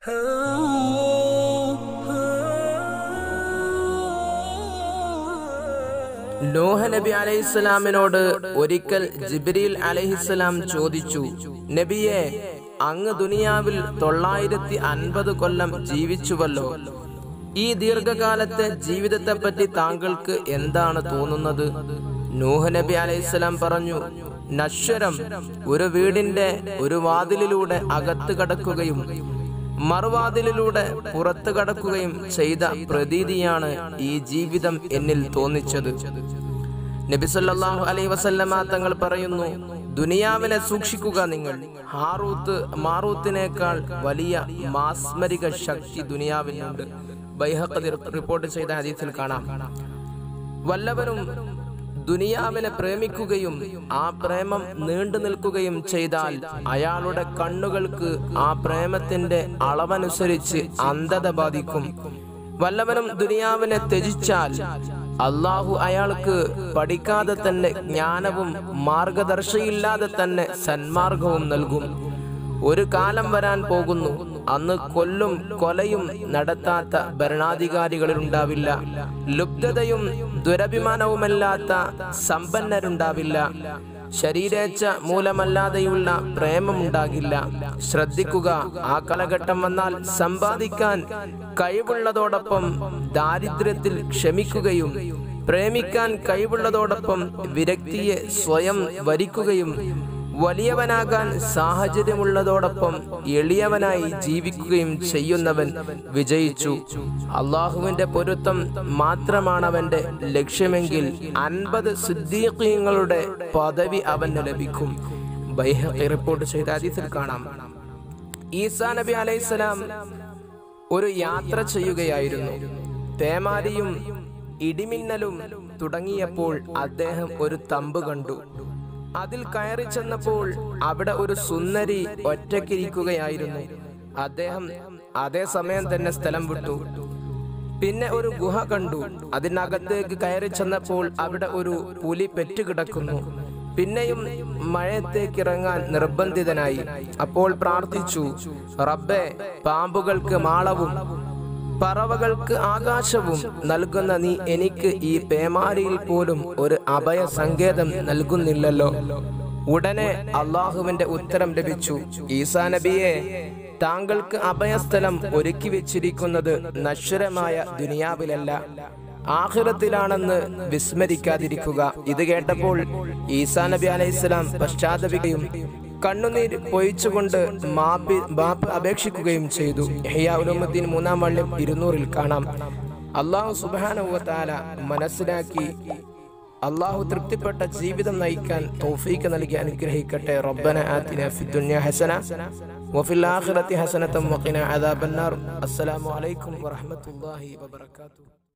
നോഹ നബി അലൈഹിസ്സലാമിനോട് ഒരിക്കൽ ജിബ്രീൽ അലൈഹിസ്സലാം ചോദിച്ചു നബിയെ അങ്ങ് ദുനിയാവിൽ തൊള്ളായിരത്തി അൻപത് കൊല്ലം ജീവിച്ചുവല്ലോ ഈ ദീർഘകാലത്തെ ജീവിതത്തെപ്പറ്റി താങ്കൾക്ക് എന്താണ് തോന്നുന്നത് നൂഹ നബി അലൈഹിസ്സലാം പറഞ്ഞു നശ്വരം ഒരു വീടിന്റെ ഒരു വാതിലിലൂടെ അകത്ത് കടക്കുകയും മറുവാതിലിലൂടെ പുറത്തു കടക്കുകയും ചെയ്ത പ്രതീതിയാണ് ഈ ജീവിതം എന്നിൽ തോന്നിച്ചത് നബിസല്ലാഹു അലൈ വസല്ലമ തങ്ങൾ പറയുന്നു ദുനിയാവിനെ സൂക്ഷിക്കുക നിങ്ങൾ ഹാറൂത്ത് മാറൂത്തിനേക്കാൾ വലിയ മാസ്മരിക ശക്തി ദുനിയാവിനുണ്ട് ബൈഹഖദി റിപ്പോർട്ട് ചെയ്ത ഹദീസിൽ കാണാം വല്ലവരും ദുനിയാവിനെ പ്രേമിക്കുകയും ആ പ്രേമം നീണ്ടു നിൽക്കുകയും ചെയ്താൽ അയാളുടെ കണ്ണുകൾക്ക് ആ പ്രേമത്തിന്റെ അളവനുസരിച്ച് അന്ധത ബാധിക്കും വല്ലവനും ദുനിയാവിനെ ത്യജിച്ചാൽ അള്ളാഹു അയാൾക്ക് പഠിക്കാതെ തന്നെ ജ്ഞാനവും മാർഗദർശയില്ലാതെ തന്നെ സന്മാർഗവും നൽകും ഒരു കാലം വരാൻ പോകുന്നു അന്ന് കൊല്ലും കൊലയും നടത്താത്ത ഭരണാധികാരികളിലുണ്ടാവില്ല ലുബ്ധതയും ദുരഭിമാനവുമല്ലാത്ത സമ്പന്നരുണ്ടാവില്ല ശരീരേച്ഛ മൂലമല്ലാതെയുള്ള പ്രേമമുണ്ടാകില്ല ശ്രദ്ധിക്കുക ആ കാലഘട്ടം വന്നാൽ സമ്പാദിക്കാൻ കഴിവുള്ളതോടൊപ്പം ദാരിദ്ര്യത്തിൽ ക്ഷമിക്കുകയും പ്രേമിക്കാൻ കഴിവുള്ളതോടൊപ്പം വിരക്തിയെ സ്വയം വരിക്കുകയും വലിയവനാകാൻ സാഹചര്യമുള്ളതോടൊപ്പം എളിയവനായി ജീവിക്കുകയും ചെയ്യുന്നവൻ വിജയിച്ചു അള്ളാഹുവിന്റെ പൊരുത്തം മാത്രമാണ് അവന്റെ ലക്ഷ്യമെങ്കിൽ അൻപത് സിദ്ദീഖീങ്ങളുടെ പദവി അവന് ലഭിക്കും ബൈഹഖി റിപ്പോർട്ട് ചെയ്ത ഹദീസിൽ കാണാം ഈസാ നബി അലൈഹിസ്സലാം ഒരു യാത്ര ചെയ്യുകയായിരുന്നു പേമാരിയും ഇടിമിന്നലും തുടങ്ങിയപ്പോൾ അദ്ദേഹം ഒരു തമ്പ് കണ്ടു അതിൽ കയറി ചെന്നപ്പോൾ അവിടെ ഒരു സുന്ദരി ഒറ്റയ്ക്കിരിക്കുകയായിരുന്നു അദ്ദേഹം അതേ സമയം തന്നെ സ്ഥലം വിട്ടു പിന്നെ ഒരു ഗുഹ കണ്ടു അതിനകത്തേക്ക് കയറി ചെന്നപ്പോൾ അവിടെ ഒരു പുലി പെറ്റുകിടക്കുന്നു പിന്നെയും മഴയത്തേക്ക് ഇറങ്ങാൻ നിർബന്ധിതനായി അപ്പോൾ പ്രാർത്ഥിച്ചു റബ്ബെ പാമ്പുകൾക്ക് മാളവും പറവകൾക്ക് ആകാശവും നൽകുന്ന നീ എനിക്ക് ഈ പേമാരിയിൽ പോലും ഒരു അഭയ സങ്കേതം നൽകുന്നില്ലല്ലോ ഉടനെ അള്ളാഹുവിന്റെ ഉത്തരം ലഭിച്ചു ഈസാ നബിയെ താങ്കൾക്ക് അഭയസ്ഥലം ഒരുക്കി വെച്ചിരിക്കുന്നത് നശ്വരമായ ദുനിയാവിലല്ല ആഹ്റത്തിലാണെന്ന് വിസ്മരിക്കാതിരിക്കുക ഇത് കേട്ടപ്പോൾ ഈസാ നബി അലൈഹിസ്സലാം പശ്ചാത്തപിക്കുകയും കണ്ണുനീർ പൊയിച്ചുകൊണ്ട് മാപ്പി മാപ്പ് അപേക്ഷിക്കുകയും ചെയ്തു ഹെയ്യാഉലുദ്ദീൻ മൂന്നാം വള്ളം ഇരുന്നൂറിൽ കാണാം അള്ളാഹു സുബാനുവത്താല മനസ്സിലാക്കി അള്ളാഹു തൃപ്തിപ്പെട്ട ജീവിതം നയിക്കാൻ തൗഫീക്ക് നൽകി അനുഗ്രഹിക്കട്ടെ റബ്ബന ആതിന ഫിദ്ദുനിയ ഹസന വഫിൽ ആഖിറതി ഹസനതം വഖിന അദാബന്നാർ അസ്സലാമു അലൈക്കും വറഹ്മത്തുള്ളാഹി വബറകാതുഹു